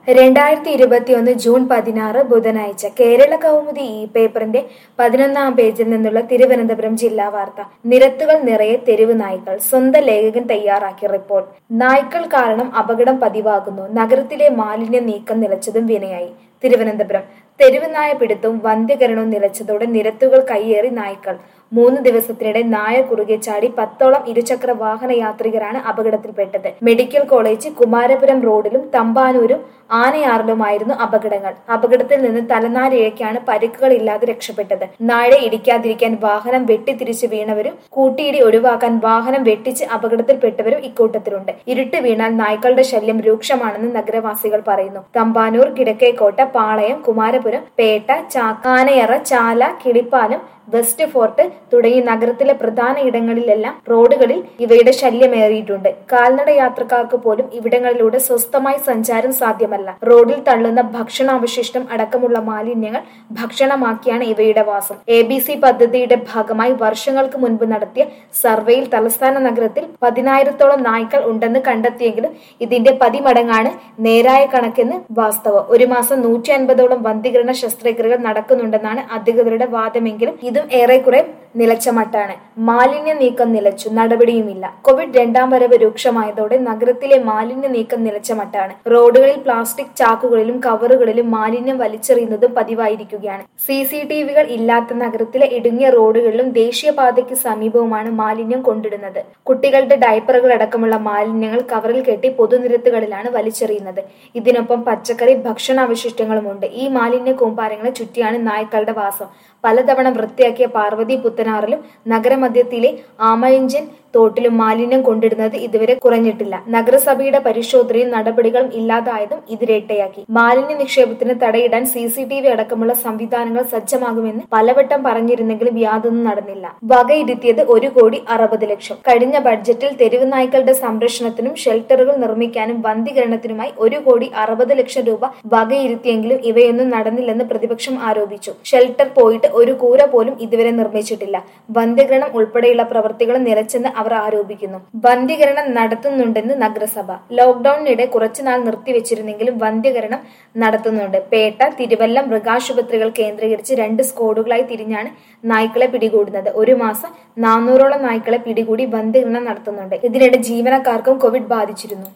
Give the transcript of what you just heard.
രണ്ടായിരത്തി ഇരുപത്തിയൊന്ന് ജൂൺ പതിനാറ് ബുധനാഴ്ച കേരള കൗമുദി ഈ പേപ്പറിന്റെ പതിനൊന്നാം പേജിൽ നിന്നുള്ള തിരുവനന്തപുരം ജില്ലാ വാർത്ത നിരത്തുകൾ നിറയെ തെരുവ് നായ്ക്കൾ സ്വന്തം ലേഖകൻ തയ്യാറാക്കിയ റിപ്പോർട്ട് നായ്ക്കൾ കാരണം അപകടം പതിവാകുന്നു നഗരത്തിലെ മാലിന്യ നീക്കം നിലച്ചതും വിനയായി തിരുവനന്തപുരം തെരുവ് നായ പിടുത്തവും വന്ധ്യകരണവും നിലച്ചതോടെ നിരത്തുകൾ കയ്യേറി നായ്ക്കൾ മൂന്ന് ദിവസത്തിനിടെ നായ കുറുകെ ചാടി പത്തോളം ഇരുചക്ര വാഹന യാത്രികരാണ് അപകടത്തിൽപ്പെട്ടത് മെഡിക്കൽ കോളേജ് കുമാരപുരം റോഡിലും തമ്പാനൂരും ആനയാറിലുമായിരുന്നു അപകടങ്ങൾ അപകടത്തിൽ നിന്ന് തലനാരിഴയ്ക്കാണ് പരിക്കുകൾ ഇല്ലാതെ രക്ഷപ്പെട്ടത് നായയെ ഇടിക്കാതിരിക്കാൻ വാഹനം വെട്ടിത്തിരിച്ച് വീണവരും കൂട്ടിയിടി ഒഴിവാക്കാൻ വാഹനം വെട്ടിച്ച് അപകടത്തിൽപ്പെട്ടവരും ഇക്കൂട്ടത്തിലുണ്ട് ഇരുട്ട് വീണാൽ നായ്ക്കളുടെ ശല്യം രൂക്ഷമാണെന്ന് നഗരവാസികൾ പറയുന്നു തമ്പാനൂർ കിഴക്കേക്കോട്ട പാളയം കുമാരപുരം പേട്ട ചാക്കാനയറ ചാല കിളിപ്പാലം വെസ്റ്റ് ഫോർട്ട് തുടങ്ങി നഗരത്തിലെ പ്രധാന ഇടങ്ങളിലെല്ലാം റോഡുകളിൽ ഇവയുടെ ശല്യമേറിയിട്ടുണ്ട് കാൽനട യാത്രക്കാർക്ക് പോലും ഇവിടങ്ങളിലൂടെ സ്വസ്ഥമായി സഞ്ചാരം സാധ്യമല്ല റോഡിൽ തള്ളുന്ന ഭക്ഷണാവശിഷ്ടം അടക്കമുള്ള മാലിന്യങ്ങൾ ഭക്ഷണമാക്കിയാണ് ഇവയുടെ വാസം എ ബി സി പദ്ധതിയുടെ ഭാഗമായി വർഷങ്ങൾക്ക് മുൻപ് നടത്തിയ സർവേയിൽ തലസ്ഥാന നഗരത്തിൽ പതിനായിരത്തോളം നായ്ക്കൾ ഉണ്ടെന്ന് കണ്ടെത്തിയെങ്കിലും ഇതിന്റെ പതിമടങ്ങാണ് നേരായ കണക്കെന്ന് വാസ്തവം ഒരു മാസം നൂറ്റി അൻപതോളം വന്ധീകരണ ശസ്ത്രക്രിയകൾ നടക്കുന്നുണ്ടെന്നാണ് അധികൃതരുടെ വാദമെങ്കിലും ഇതും ഏറെക്കുറെ നിലച്ച മട്ടാണ് മാലിന്യ നീക്കം നിലച്ചു നടപടിയുമില്ല കോവിഡ് രണ്ടാം വരവ് രൂക്ഷമായതോടെ നഗരത്തിലെ മാലിന്യ നീക്കം നിലച്ച മട്ടാണ് റോഡുകളിൽ പ്ലാസ്റ്റിക് ചാക്കുകളിലും കവറുകളിലും മാലിന്യം വലിച്ചെറിയുന്നതും പതിവായിരിക്കുകയാണ് സി സി ടി വികൾ ഇല്ലാത്ത നഗരത്തിലെ ഇടുങ്ങിയ റോഡുകളിലും ദേശീയപാതയ്ക്ക് സമീപവുമാണ് മാലിന്യം കൊണ്ടിടുന്നത് കുട്ടികളുടെ ഡയപ്പറുകൾ അടക്കമുള്ള മാലിന്യങ്ങൾ കവറിൽ കെട്ടി പൊതുനിരത്തുകളിലാണ് വലിച്ചെറിയുന്നത് ഇതിനൊപ്പം പച്ചക്കറി ഭക്ഷണാവശിഷ്ടങ്ങളുമുണ്ട് ഈ മാലിന്യ കൂമ്പാരങ്ങളെ ചുറ്റിയാണ് നായ്ക്കളുടെ വാസം പലതവണ വൃത്തിയാക്കിയ പാർവതി പുത്തനാറിലും നഗരമധ്യത്തിലെ ആമയഞ്ചൻ തോട്ടിലും മാലിന്യം കൊണ്ടിടുന്നത് ഇതുവരെ കുറഞ്ഞിട്ടില്ല നഗരസഭയുടെ പരിശോധനയും നടപടികളും ഇല്ലാതായതും ഇതിരട്ടയാക്കി മാലിന്യ നിക്ഷേപത്തിന് തടയിടാൻ സി സി ടി വി അടക്കമുള്ള സംവിധാനങ്ങൾ സജ്ജമാകുമെന്ന് പലവട്ടം പറഞ്ഞിരുന്നെങ്കിലും യാതൊന്നും നടന്നില്ല വകയിരുത്തിയത് ഒരു കോടി അറുപത് ലക്ഷം കഴിഞ്ഞ ബഡ്ജറ്റിൽ തെരുവ് നായ്ക്കളുടെ സംരക്ഷണത്തിനും ഷെൽട്ടറുകൾ നിർമ്മിക്കാനും വന്ധീകരണത്തിനുമായി ഒരു കോടി അറുപത് ലക്ഷം രൂപ വകയിരുത്തിയെങ്കിലും ഇവയൊന്നും നടന്നില്ലെന്ന് പ്രതിപക്ഷം ആരോപിച്ചു ഷെൽട്ടർ പോയിട്ട് ഒരു കൂര പോലും ഇതുവരെ നിർമ്മിച്ചിട്ടില്ല വന്ധ്യകരണം ഉൾപ്പെടെയുള്ള പ്രവൃത്തികൾ നിലച്ചെന്ന് അവർ ആരോപിക്കുന്നു വന്ധ്യകരണം നടത്തുന്നുണ്ടെന്ന് നഗരസഭ ലോക്ഡൌണിനിടെ കുറച്ചുനാൾ നിർത്തിവെച്ചിരുന്നെങ്കിലും വന്ധ്യകരണം നടത്തുന്നുണ്ട് പേട്ട തിരുവല്ല മൃഗാശുപത്രികൾ കേന്ദ്രീകരിച്ച് രണ്ട് സ്ക്വാഡുകളായി തിരിഞ്ഞാണ് നായ്ക്കളെ പിടികൂടുന്നത് ഒരു മാസം നാനൂറോളം നായ്ക്കളെ പിടികൂടി വന്ധ്യകരണം നടത്തുന്നുണ്ട് ഇതിനിടെ ജീവനക്കാർക്കും കോവിഡ് ബാധിച്ചിരുന്നു